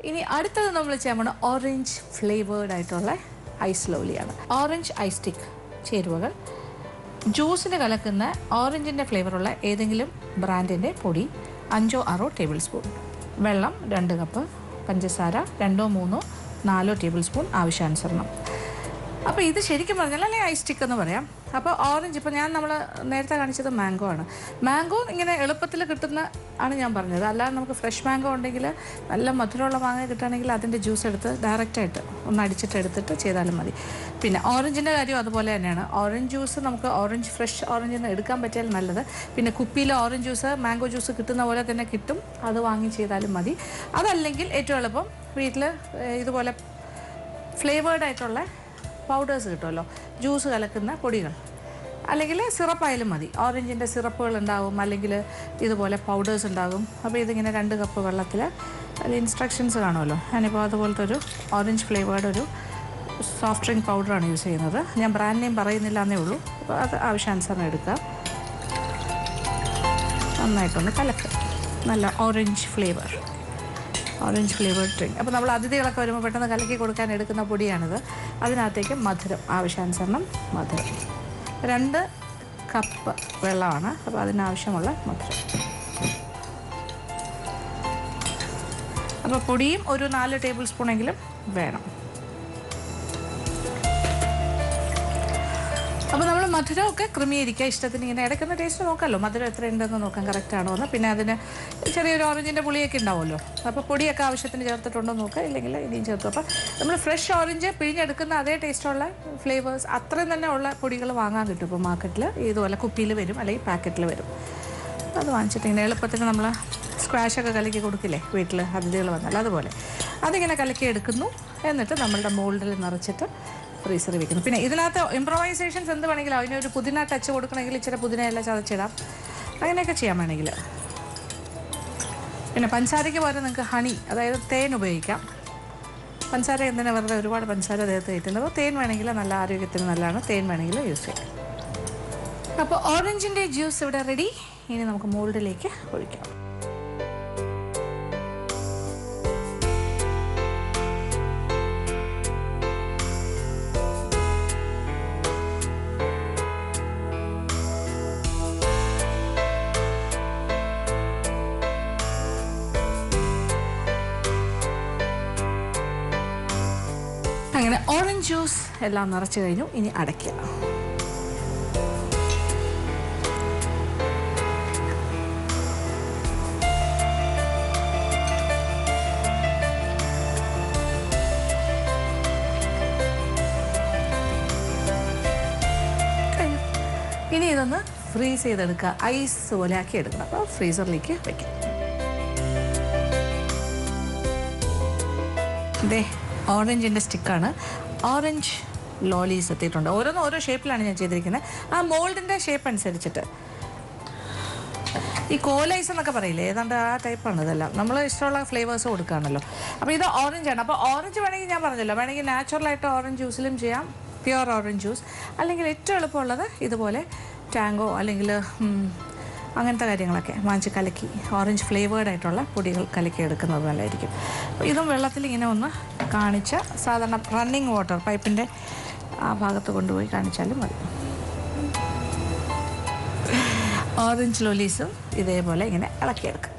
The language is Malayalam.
ഇനി അടുത്തത് നമ്മൾ ചെയ്യാൻ പോണ ഓറഞ്ച് ഫ്ലേവേർഡ് ആയിട്ടുള്ള ഐസ് ലോലിയാണ് ഓറഞ്ച് ഐസ് സ്റ്റിക്ക് ചേരുവകൾ ജ്യൂസിന് കലക്കുന്ന ഓറഞ്ചിൻ്റെ ഫ്ലേവറുള്ള ഏതെങ്കിലും ബ്രാൻഡിൻ്റെ പൊടി അഞ്ചോ ആറോ ടേബിൾ സ്പൂൺ വെള്ളം രണ്ട് കപ്പ് പഞ്ചസാര രണ്ടോ മൂന്നോ നാലോ ടേബിൾ സ്പൂൺ ആവശ്യാനുസരണം അപ്പോൾ ഇത് ശരിക്കും പറഞ്ഞാൽ അല്ലെങ്കിൽ ഐസ് സ്റ്റിക്ക് എന്ന് പറയാം അപ്പോൾ ഓറഞ്ച് ഇപ്പോൾ ഞാൻ നമ്മൾ നേരത്തെ കാണിച്ചത് മാംഗോ ആണ് മാംഗോ ഇങ്ങനെ എളുപ്പത്തിൽ കിട്ടുന്ന ആണ് ഞാൻ പറഞ്ഞത് അല്ലാതെ നമുക്ക് ഫ്രഷ് മാംഗോ ഉണ്ടെങ്കിൽ നല്ല മധുരമുള്ള മാങ്ങ കിട്ടുകയാണെങ്കിൽ അതിൻ്റെ ജ്യൂസ് എടുത്ത് ഡയറക്റ്റായിട്ട് ഒന്ന് അടിച്ചിട്ട് എടുത്തിട്ട് ചെയ്താലും മതി പിന്നെ ഓറഞ്ചിൻ്റെ കാര്യം അതുപോലെ തന്നെയാണ് ഓറഞ്ച് ജ്യൂസ് നമുക്ക് ഓറഞ്ച് ഫ്രഷ് ഓറഞ്ചിൽ നിന്ന് എടുക്കാൻ പറ്റിയാൽ നല്ലത് പിന്നെ കുപ്പിയിൽ ഓറഞ്ച് ജ്യൂസ് മാംഗോ ജ്യൂസ് കിട്ടുന്ന പോലെ തന്നെ കിട്ടും അത് വാങ്ങി ചെയ്താലും മതി അതല്ലെങ്കിൽ ഏറ്റവും എളുപ്പം വീട്ടിൽ ഇതുപോലെ ഫ്ലേവേർഡ് ആയിട്ടുള്ള പൗഡേഴ്സ് കിട്ടുമല്ലോ ജ്യൂസ് കലക്കുന്ന പൊടികൾ അല്ലെങ്കിൽ സിറപ്പായാലും മതി ഓറഞ്ചിൻ്റെ സിറപ്പുകൾ ഉണ്ടാവും അല്ലെങ്കിൽ ഇതുപോലെ പൗഡേഴ്സ് ഉണ്ടാകും അപ്പോൾ ഇതിങ്ങനെ രണ്ട് കപ്പ് വെള്ളത്തിൽ അതിൽ ഇൻസ്ട്രക്ഷൻസ് കാണുമല്ലോ ഞാനിപ്പോൾ അതുപോലത്തെ ഒരു ഓറഞ്ച് ഫ്ലേവേർഡ് ഒരു സോഫ്റ്റ് ഡ്രിങ്ക് പൗഡറാണ് യൂസ് ചെയ്യുന്നത് ഞാൻ ബ്രാൻഡ് നെയിം പറയുന്നില്ല എന്നേ ഉള്ളൂ അപ്പോൾ അത് ആവശ്യാനുസരണം എടുക്കുക നന്നായിട്ടൊന്ന് കലക്കുക നല്ല orange flavour orange flavoured drink അപ്പോൾ നമ്മൾ അതിഥികളൊക്കെ വരുമ്പോൾ പെട്ടെന്ന് കലക്കി കൊടുക്കാൻ എടുക്കുന്ന പൊടിയാണിത് അതിനകത്തേക്ക് മധുരം ആവശ്യാനുസരണം മധുരം രണ്ട് കപ്പ് വെള്ളമാണ് അപ്പോൾ അതിനാവശ്യമുള്ള മധുരം അപ്പോൾ പൊടിയും ഒരു നാല് ടേബിൾ സ്പൂണെങ്കിലും വേണം അപ്പോൾ നമ്മൾ മധുരമൊക്കെ ക്രമീകരിക്കുക ഇഷ്ടത്തിന് ഇങ്ങനെ ഇടയ്ക്കൊന്ന് ടേസ്റ്റ് നോക്കാമല്ലോ മധുരം എത്ര ഉണ്ടെന്ന് നോക്കാം കറക്റ്റ് ആണോ എന്ന് പിന്നെ അതിന് ചെറിയൊരു ഓറഞ്ചിൻ്റെ പുളിയൊക്കെ ഉണ്ടാവുമല്ലോ അപ്പോൾ പൊടിയൊക്കെ ആവശ്യത്തിന് ചേർത്തിട്ടുണ്ടോ നോക്കുക ഇല്ലെങ്കിൽ ഇനിയും ചേർത്തു അപ്പോൾ നമ്മൾ ഫ്രഷ് ഓറഞ്ച് പിഴിഞ്ഞെടുക്കുന്ന അതേ ടേസ്റ്റുള്ള ഫ്ലേവേഴ്സ് അത്രയും തന്നെ ഉള്ള പൊടികൾ വാങ്ങാൻ കിട്ടും ഇപ്പോൾ മാർക്കറ്റിൽ ഇതുപോലെ കുപ്പിയിൽ വരും അല്ലെങ്കിൽ പാക്കറ്റിൽ വരും അത് വാങ്ങിച്ചിട്ട് ഇങ്ങനെ എളുപ്പത്തിന് നമ്മൾ സ്ക്വാഷൊക്കെ കലക്കി കൊടുക്കില്ലേ വീട്ടിൽ അതിഥികൾ വന്നാൽ അതുപോലെ അതിങ്ങനെ കലക്കി എടുക്കുന്നു എന്നിട്ട് നമ്മളുടെ മോൾഡിൽ നിറച്ചിട്ട് ഫ്രീസറിൽ വെക്കുന്നു പിന്നെ ഇതിനകത്ത് ഇംപ്രവൈസേഷൻസ് എന്ത് വേണമെങ്കിലും അതിനൊരു പുതിന ടച്ച് കൊടുക്കണമെങ്കിൽ ഇച്ചിരി പുതിനയെല്ലാം ചതച്ചിടാം അങ്ങനെയൊക്കെ ചെയ്യാൻ വേണമെങ്കിൽ പിന്നെ പഞ്ചസാരയ്ക്ക് പകരം നിങ്ങൾക്ക് ഹണി അതായത് തേൻ ഉപയോഗിക്കാം പഞ്ചസാര എന്തിനാ വെറുതെ ഒരുപാട് പഞ്ചസാര ദേഹത്ത് കയറ്റുന്നത് അപ്പോൾ തേൻ വേണമെങ്കിൽ നല്ല ആരോഗ്യത്തിന് നല്ലതാണ് തേൻ വേണമെങ്കിൽ യൂസ് ചെയ്യാം അപ്പോൾ ഓറഞ്ചിൻ്റെ ജ്യൂസ് ഇവിടെ റെഡി ഇനി നമുക്ക് മോൾഡിലേക്ക് ഒഴിക്കാം അങ്ങനെ ഓറഞ്ച് ജ്യൂസ് എല്ലാം നിറച്ച് കഴിഞ്ഞു ഇനി അടയ്ക്കുക കഴിഞ്ഞു. ഇനി ഇതൊന്ന് ഫ്രീസ് ചെയ്തെടുക്കുക ഐസ് പോലെ ആക്കി എടുക്കണം അപ്പോൾ ഫ്രീസറിലേക്ക് വയ്ക്കാം ഇതേ ഓറഞ്ചിൻ്റെ സ്റ്റിക്കാണ് ഓറഞ്ച് ലോലീസ് എത്തിയിട്ടുണ്ട് ഓരോന്നും ഓരോ ഷേപ്പിലാണ് ഞാൻ ചെയ്തിരിക്കുന്നത് ആ മോൾഡിൻ്റെ ഷേപ്പ് അനുസരിച്ചിട്ട് ഈ കോലൈസ് എന്നൊക്കെ പറയില്ലേ ഏതാണ്ട് ആ ടൈപ്പാണ് ഇതെല്ലാം നമ്മൾ ഇഷ്ടമുള്ള ഫ്ലേവേഴ്സ് കൊടുക്കുകയാണല്ലോ അപ്പോൾ ഇത് ഓറഞ്ച് ആണ് അപ്പോൾ ഓറഞ്ച് വേണമെങ്കിൽ ഞാൻ പറഞ്ഞല്ലോ വേണമെങ്കിൽ നാച്ചുറലായിട്ട് ഓറഞ്ച് ജ്യൂസിലും ചെയ്യാം പ്യുവർ ഓറഞ്ച് ജ്യൂസ് അല്ലെങ്കിൽ ഏറ്റവും എളുപ്പമുള്ളത് ഇതുപോലെ ടാങ്കോ അല്ലെങ്കിൽ ഉം, അങ്ങനത്തെ കാര്യങ്ങളൊക്കെ വാങ്ങിച്ച് കലക്കി ഓറഞ്ച് ഫ്ലേവേർഡ് ആയിട്ടുള്ള പൊടികൾ കലക്കി എടുക്കുന്നത് നല്ലതായിരിക്കും അപ്പോൾ ഇതും വെള്ളത്തിൽ ഇങ്ങനെ ഒന്ന് കാണിച്ച സാധാരണ റണ്ണിങ് വാട്ടർ പൈപ്പിൻ്റെ ആ ഭാഗത്ത് കൊണ്ടുപോയി കാണിച്ചാലും മതി ഓറഞ്ച് ലോലീസും ഇതേപോലെ ഇങ്ങനെ ഇളക്കിയെടുക്കുക